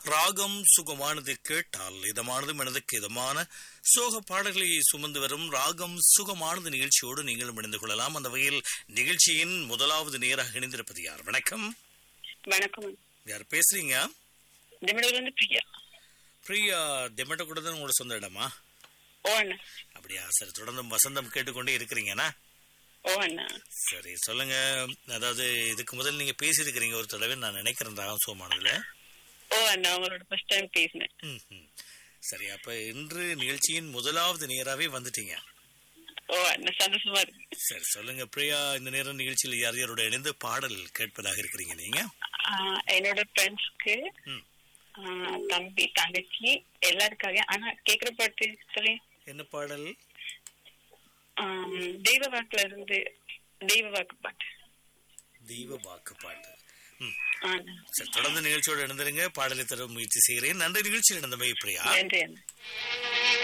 ராகம் சுகமானது கேட்டால் இதமானது மனதுக்கு இதமான சோக பாடல்களை சுமந்து வரும் ராகம் சுகமானது நிகழ்ச்சியோடு நீங்களும் இணைந்து கொள்ளலாம் அந்த வகையில் நிகழ்ச்சியின் முதலாவது நேராக இணைந்திருப்பது யார் வணக்கம் வணக்கம் யார் பேசுறீங்க திமிடூர்ல இருந்து பிரியா பிரியா தெமட்ட கூட தான் உங்களோட சொந்த இடமா ஓ அண்ணா அப்படியா சரி தொடர்ந்து வசந்தம் கேட்டுக்கொண்டே இருக்கிறீங்கண்ணா ஓ அண்ணா சரி சொல்லுங்க அதாவது இதுக்கு முதல் நீங்க பேசியிருக்கிறீங்க ஒரு தடவை நான் நினைக்கிறேன் ராகம் சுகமானதுல ஓ அண்ணா உங்களோட ஃபர்ஸ்ட் டைம் பேசினேன் ம், ம். சரி அப்ப இன்று நிகழ்ச்சியின் முதலாவது நேராவே வந்துட்டீங்க ஓ அண்ணா சந்தோஷமா இருக்கு சரி சொல்லுங்க பிரியா இந்த நேரம் நிகழ்ச்சியில் யார் யாரோட இணைந்து பாடல் கேட்பதாக இருக்கிறீங்க நீங்க ஆஹ் என்னோட ஃப்ரெண்ட்ஸ்க்கு ம். தம்பி தங்கச்சி எல்லாருக்காக ஆனா கேக்குற பாட்டு சொல்லி என்ன பாடல் ஆம், தெய்வ வாக்குல இருந்து தெய்வ வாக்கு பாட்டு தெய்வ வாக்கு பாட்டு ம். ஆண்ணா சரி தொடர்ந்து நிகழ்ச்சியோடு இணைந்திருங்க பாடலை தர முயற்சி செய்கிறேன் நன்றி நிகழ்ச்சியில் இணைந்தமை பிரியா நன்றி அண்ணா